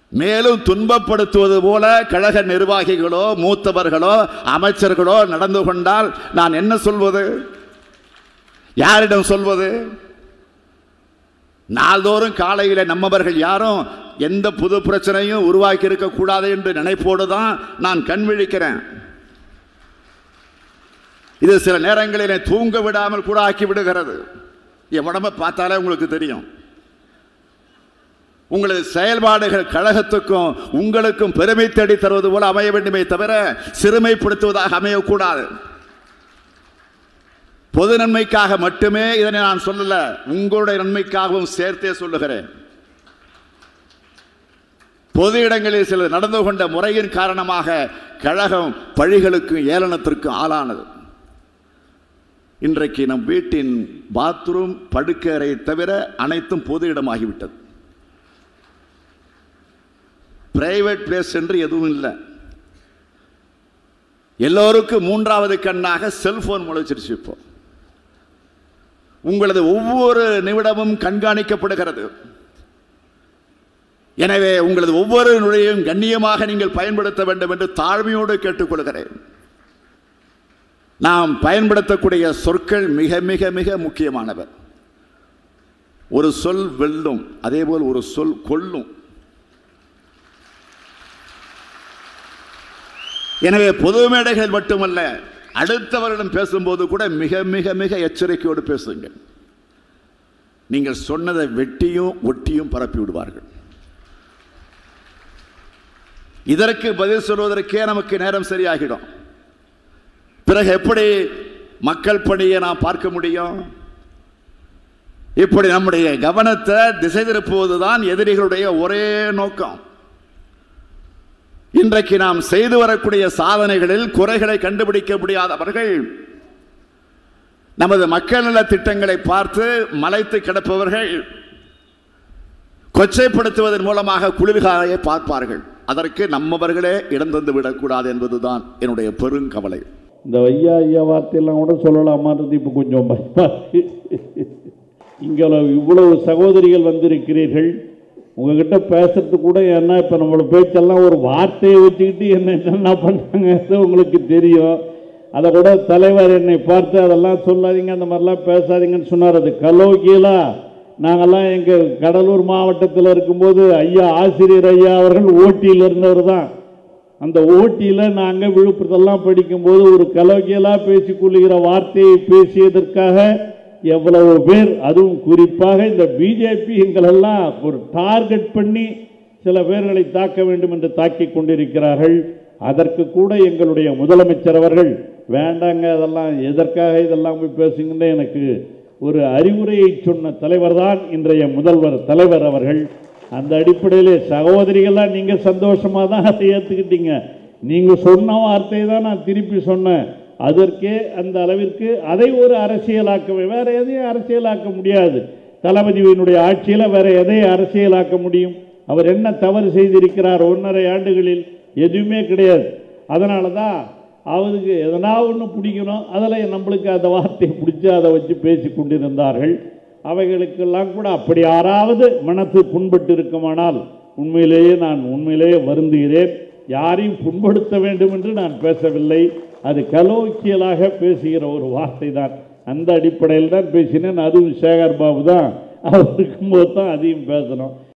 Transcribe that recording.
மேலும் துன்பப்படுத்துவது போல கழக நிர்வாகிகளோ மூத்தவர்களோ அமைச்சர்களோ நடந்து கொண்டால் நான் என்ன சொல்வது யாரிடம் சொல்வது நாள்தோறும் காலையில நம்மவர்கள் யாரும் எந்த புது பிரச்சனையும் உருவாக்கி இருக்க கூடாது என்று நினைப்போடு தான் நான் கண் விழிக்கிறேன் இது சில நேரங்களில் தூங்க விடாமல் கூட ஆக்கி விடுகிறது என் உடம்ப பார்த்தாலே உங்களுக்கு தெரியும் உங்களது செயல்பாடுகள் கழகத்துக்கும் உங்களுக்கும் பெருமை தேடி தருவது போல அமைய வேண்டுமே தவிர சிறுமைப்படுத்துவதாக அமையக்கூடாது பொது நன்மைக்காக மட்டுமே இதனை நான் சொல்லல உங்களுடைய நன்மைக்காகவும் சேர்த்தே சொல்லுகிறேன் பொது இடங்களில் சிலர் நடந்து கொண்ட முறையின் காரணமாக கழகம் பழிகளுக்கும் ஏளனத்திற்கும் ஆளானது இன்றைக்கு நம் வீட்டின் பாத்ரூம் படுக்கறை தவிர அனைத்தும் பொது இடமாகிவிட்டது பிரைவேட் பிளேஸ் என்று எதுவும் இல்லை எல்லோருக்கும் மூன்றாவது கண்ணாக செல்போன் முளைச்சிருச்சு இப்போ உங்களது ஒவ்வொரு நிமிடமும் கண்காணிக்கப்படுகிறது எனவே உங்களது ஒவ்வொரு நுழையும் கண்ணியமாக நீங்கள் பயன்படுத்த வேண்டும் என்று தாழ்மையோடு கேட்டுக்கொள்கிறேன் நாம் பயன்படுத்தக்கூடிய சொற்கள் மிக மிக மிக முக்கியமானவர் ஒரு சொல் வெல்லும் அதேபோல் ஒரு சொல் கொல்லும் எனவே பொது மேடைகள் மட்டுமல்ல அடுத்தவரிடம் பேசும்போது கூட மிக மிக மிக எச்சரிக்கையோடு பேசுங்கள் நீங்கள் சொன்னதை வெட்டியும் ஒட்டியும் பரப்பி விடுவார்கள் இதற்கு பதில் சொல்வதற்கே நமக்கு நேரம் சரியாகிடும் பிறகு எப்படி மக்கள் பணியை நாம் பார்க்க முடியும் இப்படி நம்முடைய கவனத்தை திசை திருப்புவதுதான் எதிரிகளுடைய ஒரே நோக்கம் இன்றைக்கு நாம் செய்து வரக்கூடிய சாதனைகளில் குறைகளை கண்டுபிடிக்க முடியாதவர்கள் நமது மக்கள் நல திட்டங்களை பார்த்து மலைத்து கிடப்பவர்கள் கொச்சைப்படுத்துவதன் மூலமாக குளிர்காயை பார்ப்பார்கள் அதற்கு நம்மவர்களே இடம் தந்து விடக்கூடாது என்பதுதான் என்னுடைய பெருங்கவலை இந்த ஐயா ஐயா வார்த்தையெல்லாம் கூட சொல்லலாமான்றது இப்போ கொஞ்சம் பயமா இருக்கு. இங்கே இவ்வளவு சகோதரிகள் வந்திருக்கிறீர்கள் உங்ககிட்ட பேசுறது கூட என்ன இப்போ நம்மளோட பேச்செல்லாம் ஒரு வார்த்தையை வச்சுக்கிட்டு என்ன என்ன பண்ணாங்க உங்களுக்கு தெரியும் அதை கூட தலைவர் என்னை பார்த்து அதெல்லாம் சொல்லாதீங்க அந்த மாதிரிலாம் பேசாதீங்கன்னு சொன்னார் அது கலோக்கியலா நாங்கள்லாம் எங்கள் கடலூர் மாவட்டத்தில் இருக்கும்போது ஐயா ஆசிரியர் ஐயா அவர்கள் ஓட்டியில் இருந்தவர் தான் அந்த ஓட்டியில் நாங்கள் விழுப்புரத்தெல்லாம் படிக்கும்போது ஒரு கலோக்கியலாக பேசிக்கொள்ளுகிற வார்த்தையை பேசியதற்காக எவ்வளவு பேர் அதுவும் குறிப்பாக இந்த பிஜேபி எங்களெல்லாம் ஒரு டார்கெட் பண்ணி சில பேர்களை தாக்க வேண்டும் என்று தாக்கி கொண்டிருக்கிறார்கள் அதற்கு கூட எங்களுடைய முதலமைச்சர் அவர்கள் வேண்டாங்க அதெல்லாம் எதற்காக இதெல்லாம் போய் பேசுங்கன்னு எனக்கு ஒரு அறிவுரையை சொன்ன தலைவர் தான் இன்றைய முதல்வர் தலைவர் அவர்கள் அந்த அடிப்படையிலே சகோதரிகள்லாம் நீங்கள் சந்தோஷமாக தான் அதை ஏற்றுக்கிட்டீங்க நீங்கள் சொன்ன வார்த்தையை தான் நான் திருப்பி சொன்னேன் அதற்கே அந்த அளவிற்கு அதை ஒரு அரசியலாக்க வேற எதையும் அரசியலாக்க முடியாது தளபதியினுடைய ஆட்சியில் வேற எதை அரசியலாக்க முடியும் அவர் என்ன தவறு செய்திருக்கிறார் ஒன்றரை ஆண்டுகளில் எதுவுமே கிடையாது அதனால தான் அவருக்கு எதனா ஒன்று பிடிக்கணும் அதில் நம்மளுக்கு அந்த வார்த்தையை பிடிச்சி அதை வச்சு பேசி கொண்டிருந்தார்கள் அவைகளுக்கெல்லாம் கூட அப்படி யாராவது மனசு புண்பட்டு இருக்குமானால் உண்மையிலேயே நான் உண்மையிலேயே வருந்துகிறேன் யாரையும் புண்படுத்த வேண்டும் என்று நான் பேசவில்லை அது கலோக்கியலாக பேசுகிற ஒரு வார்த்தை தான் அந்த அடிப்படையில் தான் பேசினேன் அதுவும் சேகர் பாபு தான் அவர் இருக்கும்போது தான் அதையும் பேசணும்